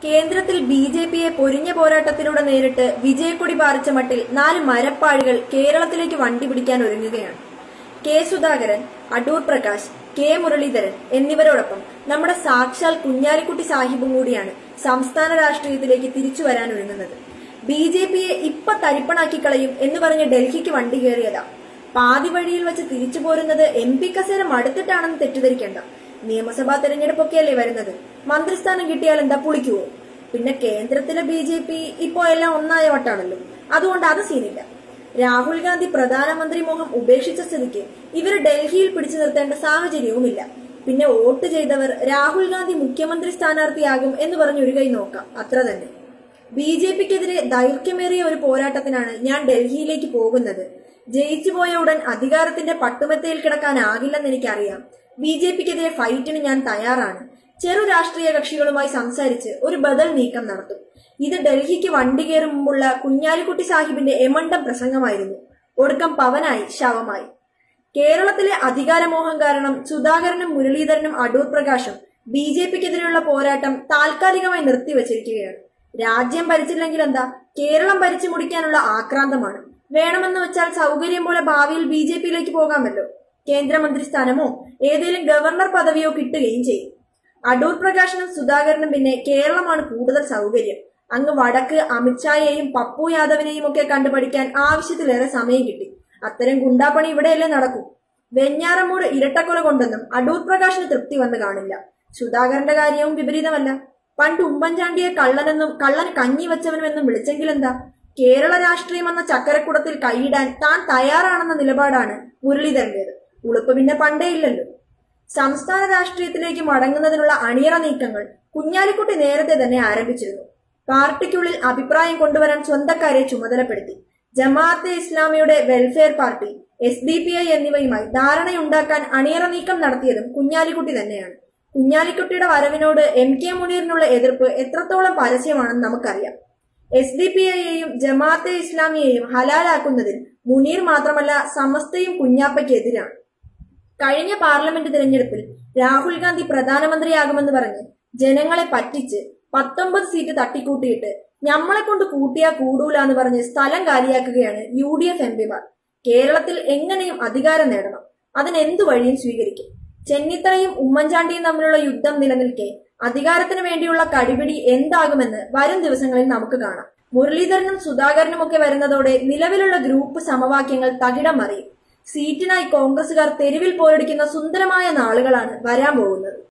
കേന്ദ്രത്തിൽ B J പിയെ പൊരിഞ്ഞ പോരാട്ടത്തിലൂടെ നേരിട്ട് വിജയക്കൊടി പാറിച്ച മട്ടിൽ നാല് മരപ്പാഴുകൾ കേരളത്തിലേക്ക് വണ്ടി പിടിക്കാൻ ഒരുങ്ങുകയാണ് കെ സുധാകരൻ അടൂർ പ്രകാശ് കെ മുരളീധരൻ എന്നിവരോടൊപ്പം നമ്മുടെ സാക്ഷാൽ കുഞ്ഞാലിക്കുട്ടി സാഹിബും കൂടിയാണ് സംസ്ഥാന രാഷ്ട്രീയത്തിലേക്ക് തിരിച്ചു വരാൻ ഒരുങ്ങുന്നത് ബി ജെ പിയെ ഇപ്പൊ തരിപ്പണാക്കി കളയും എന്ന് പറഞ്ഞ് ഡൽഹിക്ക് വണ്ടി കയറിയതാ പാതി വഴിയിൽ വെച്ച് തിരിച്ചു പോരുന്നത് എം പി കസേര മടുത്തിട്ടാണെന്ന് തെറ്റിദ്ധരിക്കേണ്ട നിയമസഭാ തെരഞ്ഞെടുപ്പൊക്കെയല്ലേ വരുന്നത് മന്ത്രിസ്ഥാനം കിട്ടിയാൽ എന്താ പുളിക്കുവോ പിന്നെ കേന്ദ്രത്തിലെ ബി ജെ പി ഇപ്പോ എല്ലാം ഒന്നായ വട്ടാണല്ലോ അതുകൊണ്ട് അത് സീനില്ല രാഹുൽ ഗാന്ധി പ്രധാനമന്ത്രി മോഹം ഉപേക്ഷിച്ച സ്ഥിതിക്ക് ഇവർ ഡൽഹിയിൽ പിടിച്ചു നിർത്തേണ്ട സാഹചര്യവുമില്ല പിന്നെ വോട്ട് ചെയ്തവർ രാഹുൽ ഗാന്ധി മുഖ്യമന്ത്രി സ്ഥാനാർത്ഥിയാകും എന്ന് പറഞ്ഞ് ഒരു കൈ നോക്കാം അത്ര തന്നെ ബി ജെ പിക്കെതിരെ ദൈർഘ്യമേറിയ ഒരു പോരാട്ടത്തിനാണ് ഞാൻ ഡൽഹിയിലേക്ക് പോകുന്നത് ജയിച്ചു പോയ ഉടൻ അധികാരത്തിന്റെ പട്ടുമെത്തയിൽ കിടക്കാനാകില്ലെന്ന് എനിക്കറിയാം ബി ജെ പിക്കെതിരെ ഫൈറ്റിന് ഞാൻ തയ്യാറാണ് ചെറു രാഷ്ട്രീയ കക്ഷികളുമായി സംസാരിച്ച് ഒരു ബദൽ നീക്കം നടത്തും ഇത് ഡൽഹിക്ക് വണ്ടി കയറും മുമ്പുള്ള കുഞ്ഞാലിക്കുട്ടി സാഹിബിന്റെ എമണ്ടം പ്രസംഗമായിരുന്നു ഒടുക്കം പവനായി ശവമായി കേരളത്തിലെ അധികാരമോഹം കാരണം സുധാകരനും മുരളീധരനും അടൂർ പ്രകാശും ബി ജെ പിക്കെതിരെയുള്ള പോരാട്ടം താൽക്കാലികമായി നിർത്തിവച്ചിരിക്കുകയാണ് രാജ്യം ഭരിച്ചില്ലെങ്കിൽ എന്താ കേരളം ഭരിച്ചു മുടിക്കാനുള്ള ആക്രാന്തമാണ് വേണമെന്ന് വെച്ചാൽ സൗകര്യം പോലെ ഭാവിയിൽ ബി ജെ പിയിലേക്ക് പോകാമല്ലോ കേന്ദ്രമന്ത്രി സ്ഥാനമോ ഏതെങ്കിലും ഗവർണർ പദവിയോ കിട്ടുകയും ചെയ്യും അടൂർ പ്രകാശനും സുധാകരനും പിന്നെ കേരളമാണ് കൂടുതൽ സൗകര്യം അങ്ങ് വടക്ക് അമിത്ഷായെയും പപ്പു യാദവിനെയും ഒക്കെ കണ്ടുപഠിക്കാൻ ആവശ്യത്തിലേറെ സമയം കിട്ടി അത്തരം ഗുണ്ടാപ്പണി ഇവിടെയല്ലേ നടക്കൂ വെഞ്ഞാറമൂട് ഇരട്ടക്കൊല കൊണ്ടൊന്നും അടൂർ പ്രകാശിന് തൃപ്തി വന്ന് കാണില്ല സുധാകരന്റെ കാര്യവും വിപരീതമല്ല പണ്ട് ഉമ്മൻചാണ്ടിയെ കള്ളനെന്നും കള്ളന് കഞ്ഞി വെച്ചവനുമെന്നും വിളിച്ചെങ്കിലെന്താ കേരള രാഷ്ട്രീയം എന്ന ചക്കരക്കുടത്തിൽ കൈയിടാൻ താൻ തയ്യാറാണെന്ന നിലപാടാണ് മുരളീധരന്റേത് ഉളുപ്പ് പിന്നെ പണ്ടേ ഇല്ലല്ലോ സംസ്ഥാന രാഷ്ട്രീയത്തിലേക്ക് മടങ്ങുന്നതിനുള്ള അണിയറ നീക്കങ്ങൾ കുഞ്ഞാലിക്കുട്ടി നേരത്തെ തന്നെ ആരംഭിച്ചിരുന്നു പാർട്ടിക്കുള്ളിൽ അഭിപ്രായം കൊണ്ടുവരാൻ സ്വന്തക്കാരെ ചുമതലപ്പെടുത്തി ജമാഅത്തെ ഇസ്ലാമിയുടെ welfare party S D P I എന്നിവയുമായി ധാരണയുണ്ടാക്കാൻ അണിയറ നീക്കം നടത്തിയതും കുഞ്ഞാലിക്കുട്ടി തന്നെയാണ് കുഞ്ഞാലിക്കുട്ടിയുടെ വരവിനോട് എം കെ മുനീറിനുള്ള എതിർപ്പ് എത്രത്തോളം പരസ്യമാണെന്ന് നമുക്കറിയാം എസ് ഡി പി ഐയെയും ജമാഅത്തെ ഇസ്ലാമിയെയും ഹലാലാക്കുന്നതിൽ മുനീർ മാത്രമല്ല സമസ്തയും കുഞ്ഞാപ്പയ്ക്കെതിരാണ് കഴിഞ്ഞ പാർലമെന്റ് തിരഞ്ഞെടുപ്പിൽ രാഹുൽ ഗാന്ധി പ്രധാനമന്ത്രിയാകുമെന്ന് പറഞ്ഞ് ജനങ്ങളെ പറ്റിച്ച് പത്തൊമ്പത് സീറ്റ് തട്ടിക്കൂട്ടിയിട്ട് ഞമ്മളെ കൊണ്ട് കൂട്ടിയാ കൂടൂല എന്ന് പറഞ്ഞ് സ്ഥലം കാലിയാക്കുകയാണ് യു ഡി എഫ് എം പിമാർ കേരളത്തിൽ എങ്ങനെയും അധികാരം നേടണം അതിന് എന്തു വഴിയും സ്വീകരിക്കും ചെന്നിത്തലയും ഉമ്മൻചാണ്ടിയും തമ്മിലുള്ള യുദ്ധം നിലനിൽക്കെ അധികാരത്തിന് വേണ്ടിയുള്ള കടിപിടി എന്താകുമെന്ന് വരും ദിവസങ്ങളിൽ നമുക്ക് കാണാം മുരളീധരനും സുധാകരനും ഒക്കെ വരുന്നതോടെ നിലവിലുള്ള ഗ്രൂപ്പ് സമവാക്യങ്ങൾ തകിടം മറിയും സീറ്റിനായി കോൺഗ്രസുകാർ തെരുവിൽ പോരടിക്കുന്ന സുന്ദരമായ നാളുകളാണ് വരാൻ പോകുന്നത്